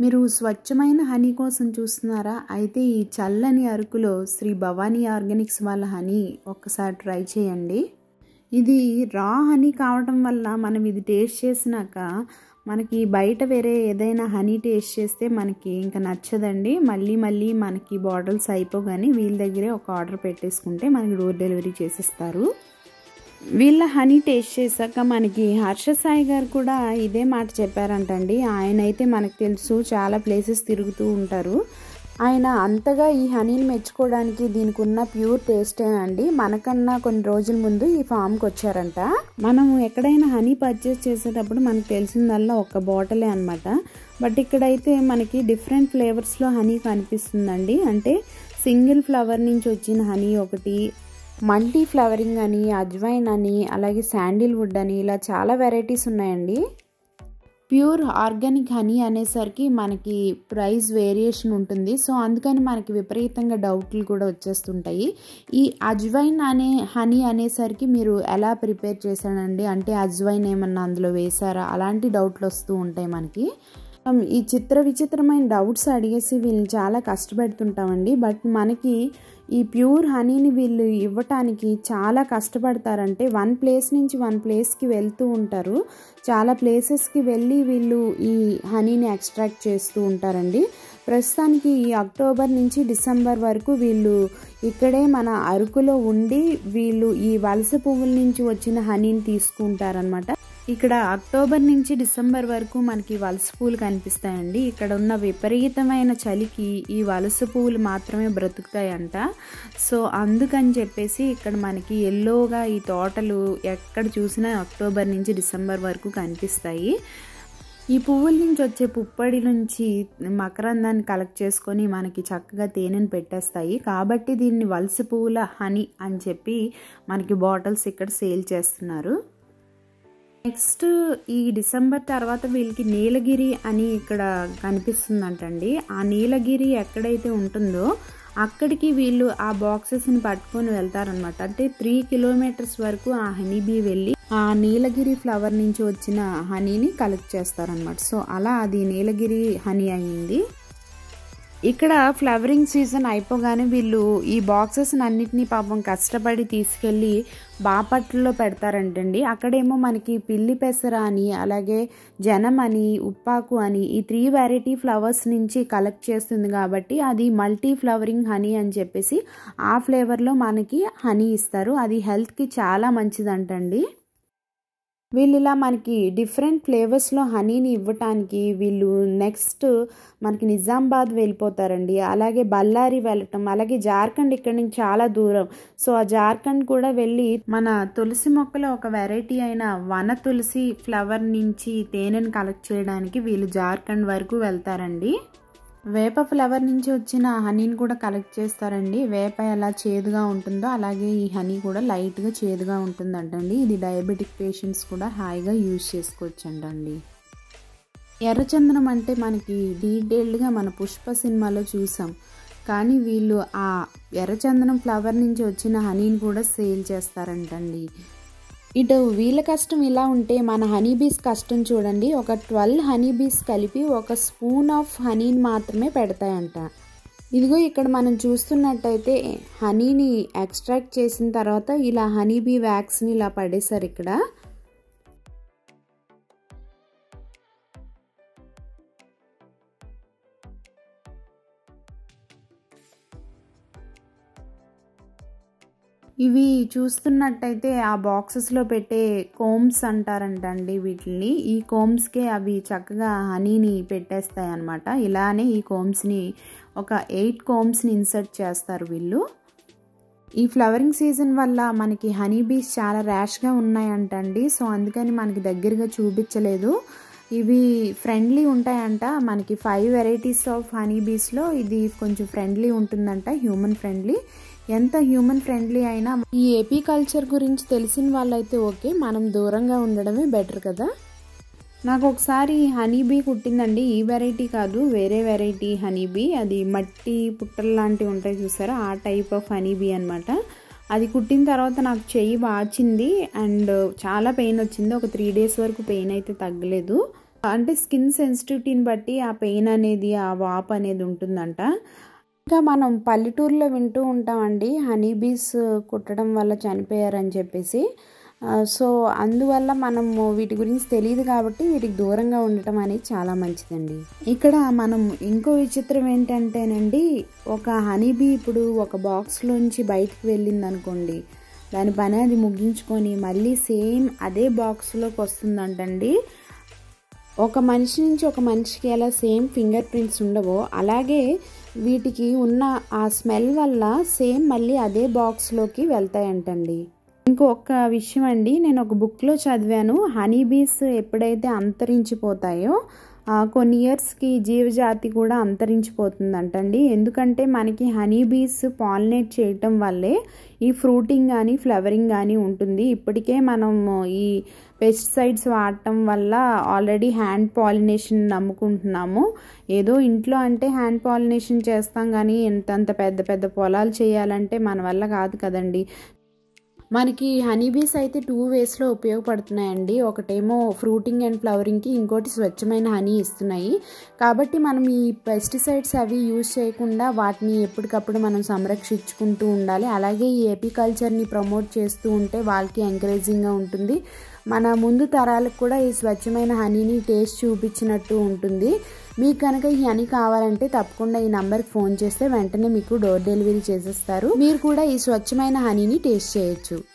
మీరు స్వచ్ఛమైన హనీ కోసం చూస్తున్నారా అయితే ఈ చల్లని అరకులో శ్రీ భవానీ ఆర్గానిక్స్ వాళ్ళ హనీ ఒక్కసారి ట్రై చేయండి ఇది రా హనీ కావటం వల్ల మనం ఇది టేస్ట్ చేసినాక మనకి బయట వేరే ఏదైనా హనీ టేస్ట్ చేస్తే మనకి ఇంకా నచ్చదండి మళ్ళీ మళ్ళీ మనకి బాటిల్స్ అయిపోగానే వీళ్ళ దగ్గరే ఒక ఆర్డర్ పెట్టేసుకుంటే మనకి డోర్ డెలివరీ చేసిస్తారు వీళ్ళ హనీ టేస్ట్ చేశాక మనకి హర్ష సాయి గారు కూడా ఇదే మాట చెప్పారంటండి ఆయన అయితే మనకు తెలుసు చాలా ప్లేసెస్ తిరుగుతూ ఉంటారు ఆయన అంతగా ఈ హనీని మెచ్చుకోవడానికి దీనికి ఉన్న ప్యూర్ టేస్టేనండి మనకన్నా కొన్ని రోజుల ముందు ఈ ఫామ్కి వచ్చారంట మనం ఎక్కడైనా హనీ పర్చేస్ చేసేటప్పుడు మనకు తెలిసిందల్లా ఒక బాటిలే అనమాట బట్ ఇక్కడైతే మనకి డిఫరెంట్ ఫ్లేవర్స్లో హనీ కనిపిస్తుందండి అంటే సింగిల్ ఫ్లవర్ నుంచి వచ్చిన హనీ ఒకటి మల్టీ ఫ్లవరింగ్ అని అజ్వైన్ అని అలాగే శాండిల్వుడ్ అని ఇలా చాలా వెరైటీస్ ఉన్నాయండి ప్యూర్ ఆర్గానిక్ హనీ అనేసరికి మనకి ప్రైస్ వేరియేషన్ ఉంటుంది సో అందుకని మనకి విపరీతంగా డౌట్లు కూడా వచ్చేస్తుంటాయి ఈ అజ్వైన్ అనే హనీ అనేసరికి మీరు ఎలా ప్రిపేర్ చేశానండి అంటే అజ్వైన్ ఏమన్నా అందులో వేసారా అలాంటి డౌట్లు వస్తూ ఉంటాయి మనకి ఈ చిత్ర విచిత్రమైన డౌట్స్ అడిగేసి వీళ్ళని చాలా కష్టపెడుతుంటామండి బట్ మనకి ఈ ప్యూర్ హనీని వీళ్ళు ఇవ్వటానికి చాలా కష్టపడతారంటే వన్ ప్లేస్ నుంచి వన్ ప్లేస్కి వెళ్తూ ఉంటారు చాలా ప్లేసెస్కి వెళ్ళి వీళ్ళు ఈ హనీని ఎక్స్ట్రాక్ట్ చేస్తూ ఉంటారండి ప్రస్తుతానికి ఈ అక్టోబర్ నుంచి డిసెంబర్ వరకు వీళ్ళు ఇక్కడే మన అరకులో ఉండి వీళ్ళు ఈ వలస పువ్వుల నుంచి వచ్చిన హనీని తీసుకుంటారనమాట ఇక్కడ అక్టోబర్ నుంచి డిసెంబర్ వరకు మనకి వలస పువ్వులు కనిపిస్తాయండి ఇక్కడ ఉన్న విపరీతమైన చలికి ఈ వలస పువ్వులు మాత్రమే బ్రతుకుతాయంట సో అందుకని చెప్పేసి ఇక్కడ మనకి ఎల్లోగా ఈ తోటలు ఎక్కడ చూసినా అక్టోబర్ నుంచి డిసెంబర్ వరకు కనిపిస్తాయి ఈ పువ్వుల నుంచి వచ్చే పుప్పడి నుంచి మకరందాన్ని కలెక్ట్ చేసుకొని మనకి చక్కగా తేనెను పెట్టేస్తాయి కాబట్టి దీన్ని వలస పువ్వుల హనీ అని చెప్పి మనకి బాటిల్స్ ఇక్కడ సేల్ చేస్తున్నారు నెక్స్ట్ ఈ డిసెంబర్ తర్వాత వీళ్ళకి నీలగిరి అని ఇక్కడ కనిపిస్తుందంటండి ఆ నీలగిరి ఎక్కడైతే ఉంటుందో అక్కడికి వీళ్ళు ఆ బాక్సెస్ని పట్టుకొని వెళ్తారనమాట అంటే త్రీ కిలోమీటర్స్ వరకు ఆ హనీబీ వెళ్ళి ఆ నీలగిరి ఫ్లవర్ నుంచి వచ్చిన హనీని కలెక్ట్ చేస్తారనమాట సో అలా అది నీలగిరి హనీ అయ్యింది ఇక్కడ ఫ్లవరింగ్ సీజన్ అయిపోగానే వీళ్ళు ఈ బాక్సెస్ అన్నిటినీ పాపం కష్టపడి తీసుకెళ్ళి బాపట్లలో పెడతారంటండి అక్కడేమో మనకి పిల్లి పెసర అని అలాగే జనం అని ఉప్పాకు అని ఈ త్రీ వెరైటీ ఫ్లవర్స్ నుంచి కలెక్ట్ చేస్తుంది కాబట్టి అది మల్టీ ఫ్లవరింగ్ హనీ అని చెప్పేసి ఆ ఫ్లేవర్లో మనకి హనీ ఇస్తారు అది హెల్త్కి చాలా మంచిదంటండి వీళ్ళు ఇలా మనకి డిఫరెంట్ ఫ్లేవర్స్లో హనీని ఇవ్వటానికి వీళ్ళు నెక్స్ట్ మనకి నిజామాబాద్ వెళ్ళిపోతారండి అలాగే బళ్ళారి వెళ్ళటం అలాగే జార్ఖండ్ ఇక్కడ నుంచి చాలా దూరం సో ఆ జార్ఖండ్ కూడా వెళ్ళి మన తులసి మొక్కలో ఒక వెరైటీ అయిన వన తులసి ఫ్లవర్ నుంచి తేనెను కలెక్ట్ చేయడానికి వీళ్ళు జార్ఖండ్ వరకు వెళ్తారండి వేప ఫ్లవర్ నుంచి వచ్చిన హనీని కూడా కలెక్ట్ చేస్తారండి వేప ఎలా చేదుగా ఉంటుందో అలాగే ఈ హనీ కూడా లైట్గా చేదుగా ఉంటుందంటండి ఇది డయాబెటిక్ పేషెంట్స్ కూడా హాయిగా యూజ్ చేసుకోవచ్చండి ఎర్రచందనం అంటే మనకి డీటెయిల్డ్గా మన పుష్ప సినిమాలో చూసాం కానీ వీళ్ళు ఆ ఎర్రచందనం ఫ్లవర్ నుంచి వచ్చిన హనీని కూడా సేల్ చేస్తారంటండి ఇటు వీళ్ళ కష్టం ఇలా ఉంటే మన హనీబీస్ కష్టం చూడండి ఒక ట్వెల్వ్ హనీబీస్ కలిపి ఒక స్పూన్ ఆఫ్ హనీని మాత్రమే పెడతాయంట ఇదిగో ఇక్కడ మనం చూస్తున్నట్టయితే హనీని ఎక్స్ట్రాక్ట్ చేసిన తర్వాత ఇలా హనీబీ వ్యాక్స్ని ఇలా పడేశారు ఇక్కడ ఇవి చూస్తున్నట్టయితే ఆ బాక్సెస్లో పెట్టే కోమ్స్ అంటారంటండి వీటిని ఈ కోమ్స్కే అవి చక్కగా హనీని పెట్టేస్తాయి అనమాట ఇలానే ఈ కోమ్స్ని ఒక ఎయిట్ కోమ్స్ని ఇన్సర్ట్ చేస్తారు వీళ్ళు ఈ ఫ్లవరింగ్ సీజన్ వల్ల మనకి హనీ బీస్ చాలా ర్యాష్గా ఉన్నాయంటండి సో అందుకని మనకి దగ్గరగా చూపించలేదు ఇవి ఫ్రెండ్లీ ఉంటాయంట మనకి ఫైవ్ వెరైటీస్ ఆఫ్ హనీ బీస్లో ఇది కొంచెం ఫ్రెండ్లీ ఉంటుందంట హ్యూమన్ ఫ్రెండ్లీ ఎంత హ్యూమన్ ఫ్రెండ్లీ అయినా ఈ ఏపీ కల్చర్ గురించి తెలిసిన వాళ్ళైతే ఓకే మనం దూరంగా ఉండడమే బెటర్ కదా నాకు ఒకసారి హనీ బీ కుట్టిందండి ఈ వెరైటీ కాదు వేరే వెరైటీ హనీ బీ అది మట్టి పుట్టలు లాంటివి ఉంటాయి చూసారా ఆ టైప్ ఆఫ్ హనీ బీ అనమాట అది కుట్టిన తర్వాత నాకు చెయ్యి వాచింది అండ్ చాలా పెయిన్ వచ్చింది ఒక త్రీ డేస్ వరకు పెయిన్ అయితే తగ్గలేదు అంటే స్కిన్ సెన్సిటివిటీని బట్టి ఆ పెయిన్ అనేది ఆ వాప్ అనేది ఉంటుందంట ఇంకా మనం పల్లెటూరులో వింటూ ఉంటామండి హనీ బీస్ కుట్టడం వల్ల చనిపోయారని చెప్పేసి సో అందువల్ల మనము వీటి గురించి తెలియదు కాబట్టి వీటికి దూరంగా ఉండటం అనేది చాలా మంచిదండి ఇక్కడ మనం ఇంకో విచిత్రం ఏంటంటేనండి ఒక హనీబీ ఇప్పుడు ఒక బాక్స్లోంచి బయటికి వెళ్ళింది అనుకోండి దాని పని అది ముగించుకొని మళ్ళీ సేమ్ అదే బాక్స్లోకి వస్తుందంటండి ఒక మనిషి నుంచి ఒక మనిషికి ఎలా సేమ్ ఫింగర్ ప్రింట్స్ ఉండవో అలాగే వీటికి ఉన్న ఆ స్మెల్ వల్ల సేమ్ మళ్ళీ అదే బాక్స్లోకి వెళ్తాయంటండి ఇంకొక విషయం అండి నేను ఒక బుక్లో చదివాను హనీ బీస్ ఎప్పుడైతే అంతరించిపోతాయో కొన్ని ఇయర్స్కి జీవజాతి కూడా అంతరించిపోతుందంటండి ఎందుకంటే మనకి హనీ బీస్ పాలినేట్ చేయటం వల్లే ఈ ఫ్రూటింగ్ కానీ ఫ్లవరింగ్ కానీ ఉంటుంది ఇప్పటికే మనం ఈ పెస్టిసైడ్స్ వాడటం వల్ల ఆల్రెడీ హ్యాండ్ పాలినేషన్ నమ్ముకుంటున్నాము ఏదో ఇంట్లో అంటే హ్యాండ్ పాలినేషన్ చేస్తాం కానీ ఎంతంత పెద్ద పెద్ద పొలాలు చేయాలంటే మన వల్ల కాదు కదండి మనకి హనీబీస్ అయితే టూ వేస్లో ఉపయోగపడుతున్నాయండి ఒకటేమో ఫ్రూటింగ్ అండ్ ఫ్లవరింగ్కి ఇంకోటి స్వచ్ఛమైన హనీ ఇస్తున్నాయి కాబట్టి మనం ఈ పెస్టిసైడ్స్ అవి యూజ్ చేయకుండా వాటిని ఎప్పటికప్పుడు మనం సంరక్షించుకుంటూ ఉండాలి అలాగే ఈ ఎపికల్చర్ని ప్రమోట్ చేస్తూ ఉంటే వాళ్ళకి ఎంకరేజింగ్గా ఉంటుంది మన ముందు తరాలకు కూడా ఈ స్వచ్ఛమైన హనీని టేస్ట్ చూపించినట్టు ఉంటుంది మీకు కనుక ఈ హనీ కావాలంటే తప్పకుండా ఈ నంబర్కి ఫోన్ చేస్తే వెంటనే మీకు డోర్ డెలివరీ చేసేస్తారు మీరు కూడా ఈ స్వచ్ఛమైన హనీని టేస్ట్ చేయొచ్చు